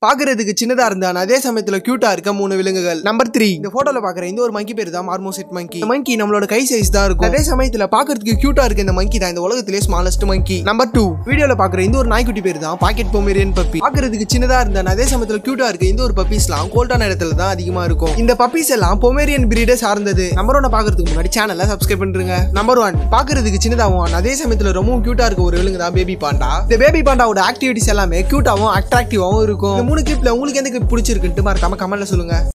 பாக்குறதுக்கு சின்னதா இருந்தான் அதே சமயத்துல கியூட்டா இருக்க மூணு விலங்குகள் நம்பர் த்ரீ இந்த போட்டோல பாக்குற இந்த ஒரு மங்கி பேர் தான் மார்மோசெட் மங்கி இந்த மங்கி நம்மளோட கை சைஸ் தான் இருக்கும் அதே சமயத்துல பாக்குறதுக்கு கியூட்டா இருக்க இந்த மங்கி தான் இந்த உலகத்திலே ஸ்மாலஸ்ட் மங்கி நம்பர் டூ வீடியோல பாக்குற இந்த ஒரு நாய்க்குட்டி பேர் தான் பாக்கெட் பொமேரியன் பப்பி பாக்குறதுக்கு சின்னதா இருந்தா அதே சமயத்துல கியூட்டா இருக்க இந்த ஒரு பப்பீஸ்லாம் கோல்டான இடத்துல தான் அதிகமா இருக்கும் இந்த பப்பீஸ் எல்லாம் பொமேரியன் பிரீடை சார்ந்தது நம்பர் ஒன் பாக்குறதுக்கு முன்னாடி சேனலை சப்ஸ்கிரைப் பண்றீங்க நம்பர் ஒன் பாக்குறதுக்கு சின்னதாகவும் அதே சமயத்துல ரொம்பவும் கியூட்டா இருக்க ஒரு விலங்கு தான் பேபி பாண்டா இந்த பேபி பாண்டாவோட ஆக்டிவிட்டிஸ் எல்லாமே கியூட்டாவும் அட்ராக்டிவாவும் இருக்கும் இந்த மூணு கிளிப்ல உங்களுக்கு எந்த கிளிப் பிடிச்சிருக்குன்ட்டு மறக்காம கமெண்ட்ல சொல்லுங்க